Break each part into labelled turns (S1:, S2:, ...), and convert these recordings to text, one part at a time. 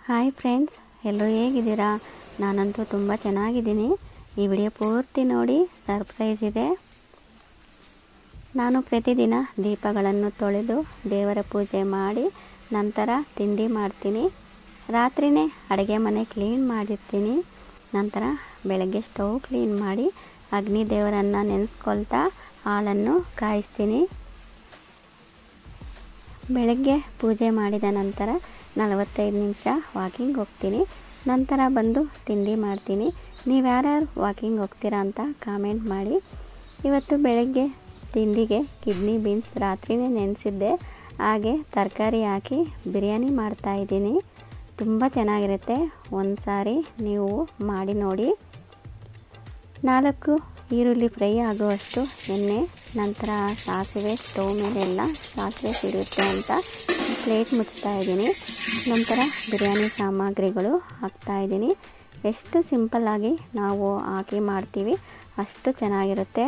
S1: hi friends ಎಲ್ಲರೂ ಹೇಗಿದ್ದೀರಾ ನಾನಂತೂ ತುಂಬ ಚೆನ್ನಾಗಿದ್ದೀನಿ ಈ ವಿಡಿಯೋ ಪೂರ್ತಿ ನೋಡಿ ಸರ್ಪ್ರೈಸ್ ಇದೆ ನಾನು ಪ್ರತಿದಿನ ದೀಪಗಳನ್ನು ತೊಳೆದು ದೇವರ ಪೂಜೆ ಮಾಡಿ ನಂತರ ತಿಂಡಿ ಮಾಡ್ತೀನಿ ರಾತ್ರಿಯೇ ಅಡುಗೆ ಮನೆ ಕ್ಲೀನ್ ಮಾಡಿರ್ತೀನಿ ನಂತರ ಬೆಳಗ್ಗೆ ಸ್ಟವ್ ಕ್ಲೀನ್ ಮಾಡಿ ಅಗ್ನಿ ದೇವರನ್ನು ನೆನೆಸ್ಕೊಳ್ತಾ ಹಾಲನ್ನು ಕಾಯಿಸ್ತೀನಿ ಬೆಳಗ್ಗೆ ಪೂಜೆ ಮಾಡಿದ ನಂತರ ನಲವತ್ತೈದು ನಿಮಿಷ ವಾಕಿಂಗ್ ಹೋಗ್ತೀನಿ ನಂತರ ಬಂದು ತಿಂಡಿ ಮಾಡ್ತೀನಿ ನೀವು ಯಾರ್ಯಾರು ವಾಕಿಂಗ್ ಹೋಗ್ತೀರಾ ಅಂತ ಕಾಮೆಂಟ್ ಮಾಡಿ ಇವತ್ತು ಬೆಳಗ್ಗೆ ತಿಂಡಿಗೆ ಕಿಡ್ನಿ ಬೀನ್ಸ್ ರಾತ್ರಿಯೇ ನೆನೆಸಿದ್ದೆ ಹಾಗೆ ತರಕಾರಿ ಹಾಕಿ ಬಿರಿಯಾನಿ ಮಾಡ್ತಾಯಿದ್ದೀನಿ ತುಂಬ ಚೆನ್ನಾಗಿರುತ್ತೆ ಒಂದು ಸಾರಿ ನೀವು ಮಾಡಿ ನೋಡಿ ನಾಲ್ಕು ಈರುಳ್ಳಿ ಫ್ರೈ ಆಗುವಷ್ಟು ಎಣ್ಣೆ ನಂತರ ಸಾಸಿವೆ ಸ್ಟವ್ ಮೇಲೆಲ್ಲ ಸಾಸಿವೆ ಸಿಡುತ್ತೆ ಅಂತ ಪ್ಲೇಟ್ ಮುಚ್ತಾ ಇದ್ದೀನಿ ನಂತರ ಬಿರಿಯಾನಿ ಸಾಮಗ್ರಿಗಳು ಹಾಕ್ತಾಯಿದ್ದೀನಿ ಎಷ್ಟು ಸಿಂಪಲ್ಲಾಗಿ ನಾವು ಹಾಕಿ ಮಾಡ್ತೀವಿ ಅಷ್ಟು ಚೆನ್ನಾಗಿರುತ್ತೆ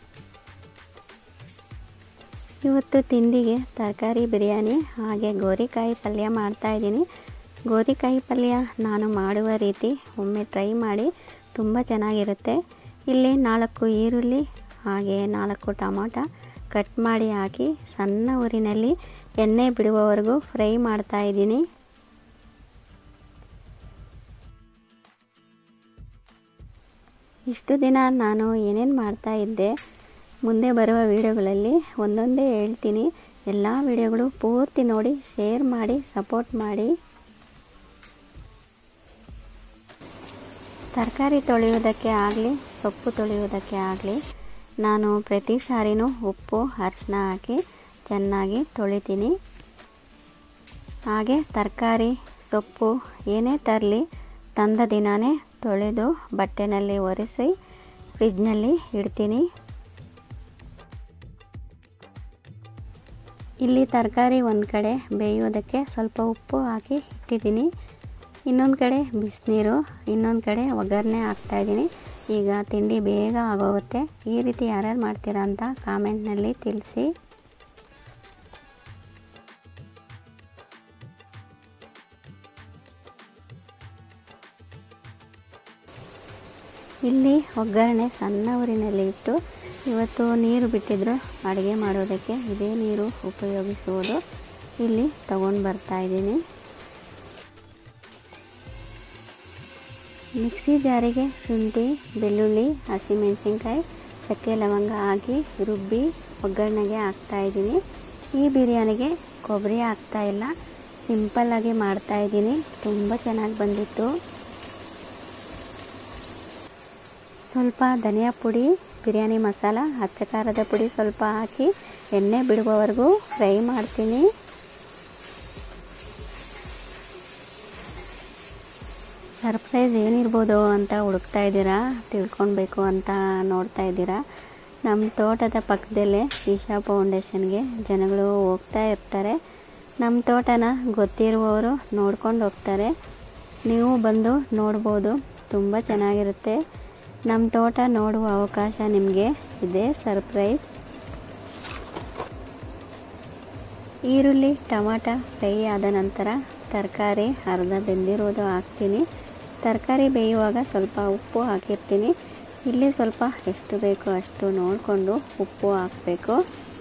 S1: ಇವತ್ತು ತಿಂಡಿಗೆ ತರಕಾರಿ ಬಿರಿಯಾನಿ ಹಾಗೆ ಗೋರಿಕಾಯಿ ಪಲ್ಯ ಮಾಡ್ತಾಯಿದ್ದೀನಿ ಗೋರಿಕಾಯಿ ಪಲ್ಯ ನಾನು ಮಾಡುವ ರೀತಿ ಒಮ್ಮೆ ಟ್ರೈ ಮಾಡಿ ತುಂಬ ಚೆನ್ನಾಗಿರುತ್ತೆ ಇಲ್ಲಿ ನಾಲ್ಕು ಈರುಳ್ಳಿ ಹಾಗೆ ನಾಲ್ಕು ಟೊಮಾಟ ಕಟ್ ಮಾಡಿ ಹಾಕಿ ಸಣ್ಣ ಊರಿನಲ್ಲಿ ಎಣ್ಣೆ ಬಿಡುವವರೆಗೂ ಫ್ರೈ ಮಾಡ್ತಾ ಇದ್ದೀನಿ ಇಷ್ಟು ದಿನ ನಾನು ಏನೇನು ಮಾಡ್ತಾ ಇದ್ದೆ ಮುಂದೆ ಬರುವ ವಿಡಿಯೋಗಳಲ್ಲಿ ಒಂದೊಂದೇ ಹೇಳ್ತೀನಿ ಎಲ್ಲ ವಿಡಿಯೋಗಳು ಪೂರ್ತಿ ನೋಡಿ ಶೇರ್ ಮಾಡಿ ಸಪೋರ್ಟ್ ಮಾಡಿ ತರಕಾರಿ ತೊಳೆಯುವುದಕ್ಕೆ ಆಗಲಿ ಸೊಪ್ಪು ತೊಳೆಯುವುದಕ್ಕೆ ಆಗಲಿ ನಾನು ಪ್ರತಿ ಸಾರಿನೂ ಉಪ್ಪು ಅರಿಶಿನ ಹಾಕಿ ಚೆನ್ನಾಗಿ ತೊಳಿತೀನಿ ಹಾಗೆ ತರಕಾರಿ ಸೊಪ್ಪು ಏನೇ ತರಲಿ ತಂದ ದಿನವೇ ತೊಳೆದು ಬಟ್ಟೆನಲ್ಲಿ ಒರೆಸಿ ಫ್ರಿಜ್ನಲ್ಲಿ ಇಡ್ತೀನಿ ಇಲ್ಲಿ ತರಕಾರಿ ಒಂದು ಕಡೆ ಬೇಯೋದಕ್ಕೆ ಸ್ವಲ್ಪ ಉಪ್ಪು ಹಾಕಿ ಇಟ್ಟಿದ್ದೀನಿ ಇನ್ನೊಂದು ಕಡೆ ಬಿಸಿನೀರು ಇನ್ನೊಂದು ಕಡೆ ಒಗ್ಗರಣೆ ಹಾಕ್ತಾಯಿದ್ದೀನಿ ಈಗ ತಿಂಡಿ ಬೇಗ ಆಗೋಗುತ್ತೆ ಈ ರೀತಿ ಯಾರ್ಯಾರು ಮಾಡ್ತೀರಾ ಅಂತ ಕಾಮೆಂಟ್ನಲ್ಲಿ ತಿಳಿಸಿ ಇಲ್ಲಿ ಒಗ್ಗರಣೆ ಸಣ್ಣ ಊರಿನಲ್ಲಿ ಇಟ್ಟು ಇವತ್ತು ನೀರು ಬಿಟ್ಟಿದ್ರು ಅಡುಗೆ ಮಾಡೋದಕ್ಕೆ ಇದೇ ನೀರು ಉಪಯೋಗಿಸುವುದು ಇಲ್ಲಿ ತಗೊಂಡು ಬರ್ತಾ ಇದ್ದೀನಿ ಮಿಕ್ಸಿ ಜಾರಿಗೆ ಶುಂಠಿ ಬೆಳ್ಳುಳ್ಳಿ ಹಸಿಮೆಣಸಿನ್ಕಾಯಿ ಚಕ್ಕೆ ಲವಂಗ ಹಾಕಿ ರುಬ್ಬಿ ಒಗ್ಗರಣೆಗೆ ಹಾಕ್ತಾಯಿದ್ದೀನಿ ಈ ಬಿರಿಯಾನಿಗೆ ಕೊಬ್ಬರಿ ಹಾಕ್ತಾ ಇಲ್ಲ ಸಿಂಪಲ್ಲಾಗಿ ಮಾಡ್ತಾಯಿದ್ದೀನಿ ತುಂಬ ಚೆನ್ನಾಗಿ ಬಂದಿತ್ತು ಸ್ವಲ್ಪ ಧನಿಯಾ ಪುಡಿ ಬಿರಿಯಾನಿ ಮಸಾಲ ಅಚ್ಚ ಖಾರದ ಪುಡಿ ಸ್ವಲ್ಪ ಹಾಕಿ ಎಣ್ಣೆ ಬಿಡುವವರೆಗೂ ಫ್ರೈ ಮಾಡ್ತೀನಿ ಸರ್ಪ್ರೈಸ್ ಏನಿರ್ಬೋದು ಅಂತ ಹುಡುಕ್ತಾ ಇದ್ದೀರಾ ತಿಳ್ಕೊಳ್ಬೇಕು ಅಂತ ನೋಡ್ತಾ ಇದ್ದೀರಾ ನಮ್ಮ ತೋಟದ ಪಕ್ಕದಲ್ಲೇ ಈಶಾ ಫೌಂಡೇಶನ್ಗೆ ಜನಗಳು ಹೋಗ್ತಾ ಇರ್ತಾರೆ ನಮ್ಮ ತೋಟನ ಗೊತ್ತಿರುವವರು ನೋಡ್ಕೊಂಡು ಹೋಗ್ತಾರೆ ನೀವು ಬಂದು ನೋಡ್ಬೋದು ತುಂಬ ಚೆನ್ನಾಗಿರುತ್ತೆ ನಮ್ಮ ತೋಟ ನೋಡುವ ಅವಕಾಶ ನಿಮಗೆ ಇದೆ ಸರ್ಪ್ರೈಸ್ ಈರುಳ್ಳಿ ಟೊಮಾಟ ಫ್ರೈ ಆದ ನಂತರ ತರಕಾರಿ ಅರ್ಧ ಬೆಂದಿರೋದು ಹಾಕ್ತೀನಿ ತರಕಾರಿ ಬೇಯುವಾಗ ಸ್ವಲ್ಪ ಉಪ್ಪು ಹಾಕಿರ್ತೀನಿ ಇಲ್ಲಿ ಸ್ವಲ್ಪ ಎಷ್ಟು ಬೇಕೋ ಅಷ್ಟು ನೋಡಿಕೊಂಡು ಉಪ್ಪು ಹಾಕಬೇಕು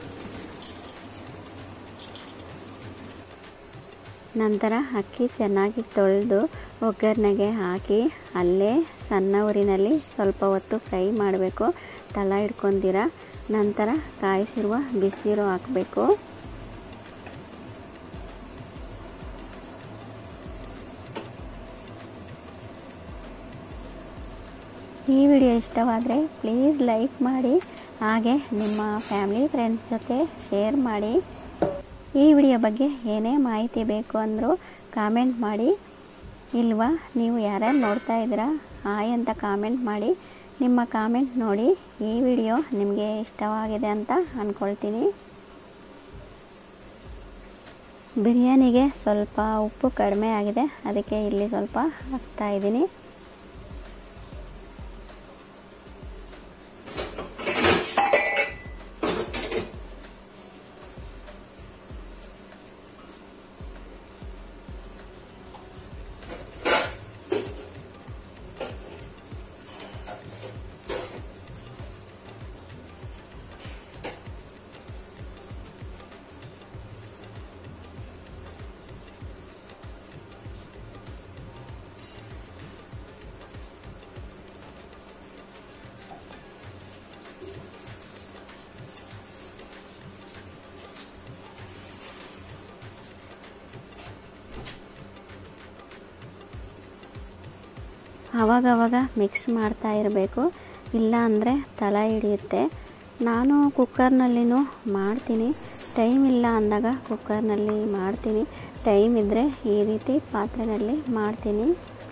S1: ನಂತರ ಅಕ್ಕಿ ಚೆನ್ನಾಗಿ ತೊಳೆದು ಒಗ್ಗರಣೆಗೆ ಹಾಕಿ ಅಲ್ಲೇ ಸಣ್ಣ ಊರಿನಲ್ಲಿ ಸ್ವಲ್ಪ ಹೊತ್ತು ಫ್ರೈ ಮಾಡಬೇಕು ತಲ ಇಟ್ಕೊಂತೀರ ನಂತರ ಕಾಯಿಸಿರುವ ಬಿಸಿನೀರು ಹಾಕಬೇಕು ಈ ವಿಡಿಯೋ ಇಷ್ಟವಾದರೆ ಪ್ಲೀಸ್ ಲೈಕ್ ಮಾಡಿ ಹಾಗೆ ನಿಮ್ಮ ಫ್ಯಾಮಿಲಿ ಫ್ರೆಂಡ್ಸ್ ಜೊತೆ ಶೇರ್ ಮಾಡಿ ಈ ವಿಡಿಯೋ ಬಗ್ಗೆ ಏನೇ ಮಾಹಿತಿ ಬೇಕು ಅಂದರೂ ಕಾಮೆಂಟ್ ಮಾಡಿ ಇಲ್ವಾ ನೀವು ಯಾರ್ಯಾರು ನೋಡ್ತಾ ಇದ್ದೀರಾ ಹಾಯ್ ಅಂತ ಕಾಮೆಂಟ್ ಮಾಡಿ ನಿಮ್ಮ ಕಾಮೆಂಟ್ ನೋಡಿ ಈ ವಿಡಿಯೋ ನಿಮಗೆ ಇಷ್ಟವಾಗಿದೆ ಅಂತ ಅಂದ್ಕೊಳ್ತೀನಿ ಬಿರಿಯಾನಿಗೆ ಸ್ವಲ್ಪ ಉಪ್ಪು ಕಡಿಮೆ ಆಗಿದೆ ಅದಕ್ಕೆ ಇಲ್ಲಿ ಸ್ವಲ್ಪ ಹಾಕ್ತಾಯಿದ್ದೀನಿ ಆವಾಗವಾಗ ಮಿಕ್ಸ್ ಮಾಡ್ತಾ ಇರಬೇಕು ಇಲ್ಲ ಅಂದರೆ ತಳ ಹಿಡಿಯುತ್ತೆ ನಾನು ಕುಕ್ಕರ್ನಲ್ಲಿನೂ ಮಾಡ್ತೀನಿ ಟೈಮ್ ಇಲ್ಲ ಅಂದಾಗ ಕುಕ್ಕರ್ನಲ್ಲಿ ಮಾಡ್ತೀನಿ ಟೈಮ್ ಇದ್ದರೆ ಈ ರೀತಿ ಪಾತ್ರೆಯಲ್ಲಿ ಮಾಡ್ತೀನಿ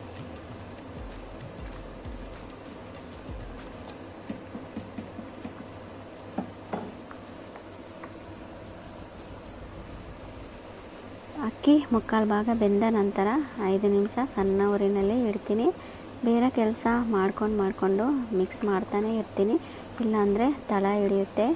S1: ಅಕ್ಕಿ ಮುಕ್ಕಾಲು ಭಾಗ ಬೆಂದ ನಂತರ ಐದು ನಿಮಿಷ ಸಣ್ಣ ಊರಿನಲ್ಲಿ ಇಡ್ತೀನಿ ಬೇರೆ ಕೆಲಸ ಮಾಡ್ಕೊಂಡು ಮಾಡಿಕೊಂಡು ಮಿಕ್ಸ್ ಮಾಡ್ತಾನೆ ಇರ್ತೀನಿ ಇಲ್ಲಾಂದರೆ ತಳ ಹಿಡಿಯುತ್ತೆ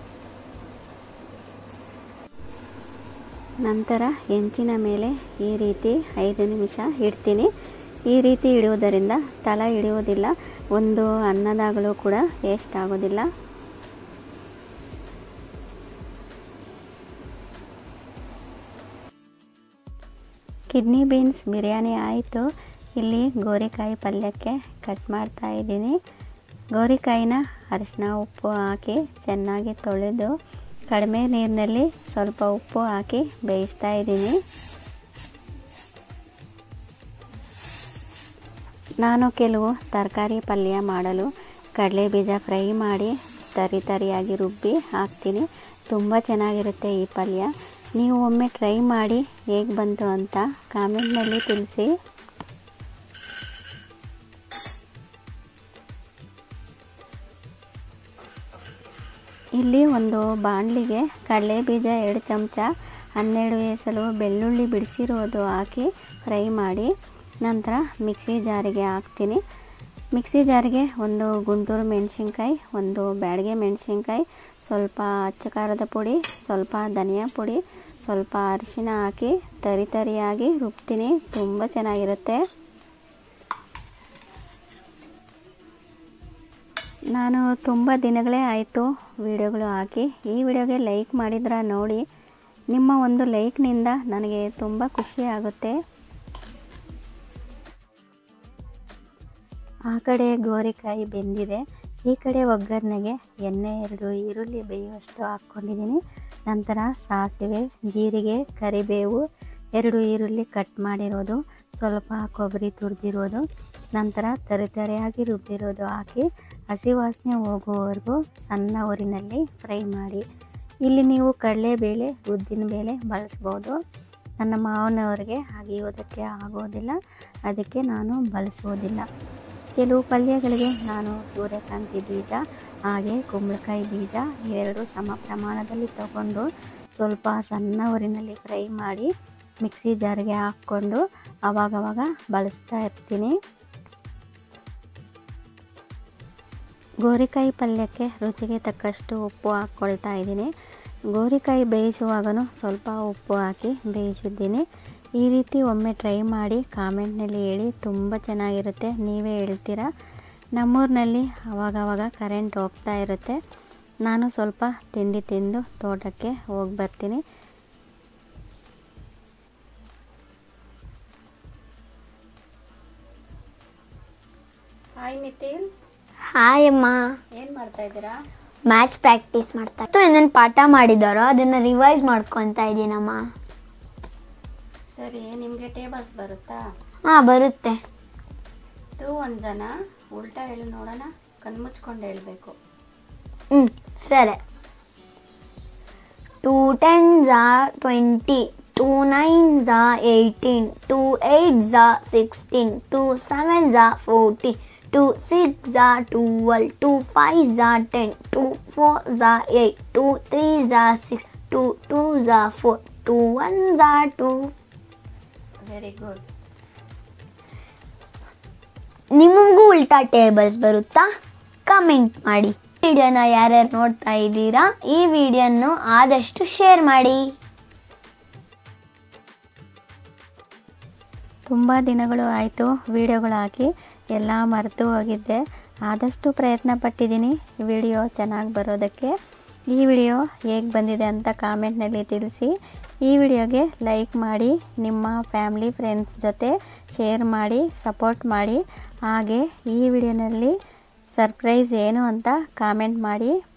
S1: ನಂತರ ಹೆಂಚಿನ ಮೇಲೆ ಈ ರೀತಿ ಐದು ನಿಮಿಷ ಇಡ್ತೀನಿ ಈ ರೀತಿ ಇಡುವುದರಿಂದ ತಳ ಹಿಡಿಯುವುದಿಲ್ಲ ಒಂದು ಅನ್ನದಾಗಲೂ ಕೂಡ ವೇಸ್ಟ್ ಆಗೋದಿಲ್ಲ ಕಿಡ್ನಿ ಬೀನ್ಸ್ ಬಿರಿಯಾನಿ ಆಯಿತು ಇಲ್ಲಿ ಗೋರಿಕಾಯಿ ಪಲ್ಯಕ್ಕೆ ಕಟ್ ಮಾಡ್ತಾ ಇದ್ದೀನಿ ಗೋರಿಕಾಯಿನ ಅರಿಶಿನ ಉಪ್ಪು ಹಾಕಿ ಚೆನ್ನಾಗಿ ತೊಳೆದು ಕಡಿಮೆ ನೀರಿನಲ್ಲಿ ಸ್ವಲ್ಪ ಉಪ್ಪು ಹಾಕಿ ಬೇಯಿಸ್ತಾ ಇದ್ದೀನಿ ನಾನು ಕೆಲವು ತರಕಾರಿ ಪಲ್ಯ ಮಾಡಲು ಕಡಲೆ ಬೀಜ ಫ್ರೈ ಮಾಡಿ ತರಿ ತರಿಯಾಗಿ ರುಬ್ಬಿ ಹಾಕ್ತೀನಿ ತುಂಬ ಚೆನ್ನಾಗಿರುತ್ತೆ ಈ ಪಲ್ಯ ನೀವು ಒಮ್ಮೆ ಟ್ರೈ ಮಾಡಿ ಹೇಗೆ ಬಂತು ಅಂತ ಕಾಮೆಂಟ್ನಲ್ಲಿ ತಿಳಿಸಿ ಇಲ್ಲಿ ಒಂದು ಬಾಣಲಿಗೆ ಕಡಲೆ ಬೀಜ ಎರಡು ಚಮಚ ಹನ್ನೆರಡು ಎಸಲು ಬೆಳ್ಳುಳ್ಳಿ ಬಿಡಿಸಿರೋದು ಹಾಕಿ ಫ್ರೈ ಮಾಡಿ ನಂತರ ಮಿಕ್ಸಿ ಜಾರಿಗೆ ಹಾಕ್ತೀನಿ ಮಿಕ್ಸಿ ಜಾರಿಗೆ ಒಂದು ಗುಂಟೂರು ಮೆಣಸಿನ್ಕಾಯಿ ಒಂದು ಬ್ಯಾಡಗೆ ಮೆಣಸಿನ್ಕಾಯಿ ಸ್ವಲ್ಪ ಅಚ್ಚ ಖಾರದ ಪುಡಿ ಸ್ವಲ್ಪ ಧನಿಯಾ ಪುಡಿ ಸ್ವಲ್ಪ ಅರಿಶಿನ ಹಾಕಿ ತರಿ ತರಿಯಾಗಿ ರುಬ್ತೀನಿ ತುಂಬ ಚೆನ್ನಾಗಿರುತ್ತೆ ನಾನು ತುಂಬ ದಿನಗಳೇ ಆಯಿತು ವಿಡಿಯೋಗಳು ಹಾಕಿ ಈ ವಿಡಿಯೋಗೆ ಲೈಕ್ ಮಾಡಿದ್ರ ನೋಡಿ ನಿಮ್ಮ ಒಂದು ಲೈಕ್ನಿಂದ ನನಗೆ ತುಂಬ ಖುಷಿ ಆಗುತ್ತೆ ಆ ಕಡೆ ಗೋರಿಕಾಯಿ ಬೆಂದಿದೆ ಈ ಕಡೆ ಒಗ್ಗರಣೆಗೆ ಎಣ್ಣೆ ಎರಡು ಈರುಳ್ಳಿ ಬೇಯುವಷ್ಟು ಹಾಕ್ಕೊಂಡಿದ್ದೀನಿ ನಂತರ ಸಾಸಿವೆ ಜೀರಿಗೆ ಕರಿಬೇವು ಎರಡು ಈರುಳ್ಳಿ ಕಟ್ ಮಾಡಿರೋದು ಸ್ವಲ್ಪ ಕೊಬ್ಬರಿ ತುರಿದಿರೋದು ನಂತರ ತರಿತರಿಯಾಗಿ ರುಬ್ಬಿರೋದು ಹಾಕಿ ಹಸಿ ವಾಸನೆ ಹೋಗುವವರೆಗೂ ಸಣ್ಣ ಊರಿನಲ್ಲಿ ಫ್ರೈ ಮಾಡಿ ಇಲ್ಲಿ ನೀವು ಕಡಲೆಬೇಳೆ ಉದ್ದಿನಬೇಳೆ ಬಳಸ್ಬೋದು ನನ್ನ ಮಾವನವರಿಗೆ ಅಗಿಯೋದಕ್ಕೆ ಆಗೋದಿಲ್ಲ ಅದಕ್ಕೆ ನಾನು ಬಳಸೋದಿಲ್ಲ ಕೆಲವು ಪಲ್ಯಗಳಿಗೆ ನಾನು ಸೂರ್ಯಕಾಂತಿ ಬೀಜ ಹಾಗೆ ಕುಂಬಳಕಾಯಿ ಬೀಜ ಇವೆರಡು ಸಮ ಪ್ರಮಾಣದಲ್ಲಿ ತಗೊಂಡು ಸ್ವಲ್ಪ ಸಣ್ಣ ಊರಿನಲ್ಲಿ ಫ್ರೈ ಮಾಡಿ ಮಿಕ್ಸಿ ಜಾರ್ಗೆ ಹಾಕ್ಕೊಂಡು ಆವಾಗವಾಗ ಬಳಸ್ತಾ ಇರ್ತೀನಿ ಗೋರಿಕಾಯಿ ಪಲ್ಯಕ್ಕೆ ರುಚಿಗೆ ತಕ್ಕಷ್ಟು ಉಪ್ಪು ಹಾಕ್ಕೊಳ್ತಾ ಇದ್ದೀನಿ ಗೋರಿಕಾಯಿ ಬೇಯಿಸುವಾಗಲೂ ಸ್ವಲ್ಪ ಉಪ್ಪು ಹಾಕಿ ಬೇಯಿಸಿದ್ದೀನಿ ಈ ರೀತಿ ಒಮ್ಮೆ ಟ್ರೈ ಮಾಡಿ ಕಾಮೆಂಟ್ನಲ್ಲಿ ಹೇಳಿ ತುಂಬ ಚೆನ್ನಾಗಿರುತ್ತೆ ನೀವೇ ಹೇಳ್ತೀರಾ ನಮ್ಮೂರಿನಲ್ಲಿ ಅವಾಗವಾಗ ಕರೆಂಟ್ ಹೋಗ್ತಾ ಇರುತ್ತೆ ನಾನು ಸ್ವಲ್ಪ ತಿಂಡಿ ತಿಂದು ತೋಟಕ್ಕೆ ಹೋಗಿ ಬರ್ತೀನಿ ಹಾಯ್ ಮಿತಿಲ್
S2: ಹಾಯ್ ಅಮ್ಮ
S1: ಏನು ಮಾಡ್ತಾ ಇದ್ದೀರಾ
S2: ಮ್ಯಾಥ್ಸ್ ಪ್ರಾಕ್ಟೀಸ್ ಮಾಡ್ತಾ ಇತ್ತು ಇನ್ನೊಂದು ಪಾಠ ಮಾಡಿದಾರೋ ಅದನ್ನು ರಿವೈಸ್ ಮಾಡ್ಕೊತಾ ಇದ್ದೀನಮ್ಮ
S1: ಸರಿ ನಿಮಗೆ ಟೇಬಲ್ಸ್ ಬರುತ್ತಾ
S2: ಹಾಂ ಬರುತ್ತೆ
S1: ಟೂ ಒಂದು ಜನ ಉಲ್ಟಾ ಹೇಳು ನೋಡೋಣ ಕಣ್ಮುಚ್ಕೊಂಡು ಹೇಳಬೇಕು
S2: ಹ್ಞೂ ಸರಿ ಟೂ ಟೆನ್ ಝಾ ಟ್ವೆಂಟಿ ಟೂ ನೈನ್ ಝಾ ಏಯ್ಟೀನ್ ಟೂ ಏಯ್ಟ್ ಝಾ ಸಿಕ್ಸ್ಟೀನ್ ಟೂ ಸೆವೆನ್ ಝಾ ಫೋರ್ಟೀನ್ ಟೂ ಸಿಕ್ಸ್ ಝಾ ಟೂವೆಲ್ ಟೂ ಫೈವ್ ಝಾ ಟೆನ್ ಟೂ ಫೋರ್ ಝಾ ಏಯ್ಟ್ ಟೂ ತ್ರೀ ಝಾ ಸಿಕ್ಸ್ ಟೂ ಟೂ ಝಾ ಫೋರ್ ಟೂ ಒನ್ ಝಾ ಟೂ
S1: ವೆರಿ ಗುಡ್
S2: ನಿಮಗೂ ಉಲ್ಟಾ ಟೇಬಲ್ಸ್ ಬರುತ್ತಾ ಕಮೆಂಟ್ ಮಾಡಿ ವಿಡಿಯೋನ ಯಾರ್ಯಾರು ನೋಡ್ತಾ ಇದ್ದೀರಾ ಈ ವಿಡಿಯೋನ ಆದಷ್ಟು ಶೇರ್ ಮಾಡಿ
S1: ತುಂಬ ದಿನಗಳು ಆಯಿತು ವಿಡಿಯೋಗಳು ಹಾಕಿ ಎಲ್ಲ ಮರೆತು ಹೋಗಿದ್ದೆ ಆದಷ್ಟು ಪ್ರಯತ್ನ ಪಟ್ಟಿದ್ದೀನಿ ವಿಡಿಯೋ ಚೆನ್ನಾಗಿ ಬರೋದಕ್ಕೆ ಈ ವಿಡಿಯೋ ಹೇಗೆ ಬಂದಿದೆ ಅಂತ ಕಾಮೆಂಟ್ನಲ್ಲಿ ತಿಳಿಸಿ ಈ ವಿಡಿಯೋಗೆ ಲೈಕ್ ಮಾಡಿ ನಿಮ್ಮ ಫ್ಯಾಮ್ಲಿ ಫ್ರೆಂಡ್ಸ್ ಜೊತೆ ಶೇರ್ ಮಾಡಿ ಸಪೋರ್ಟ್ ಮಾಡಿ ಹಾಗೆ ಈ ವಿಡಿಯೋನಲ್ಲಿ ಸರ್ಪ್ರೈಸ್ ಏನು ಅಂತ ಕಾಮೆಂಟ್ ಮಾಡಿ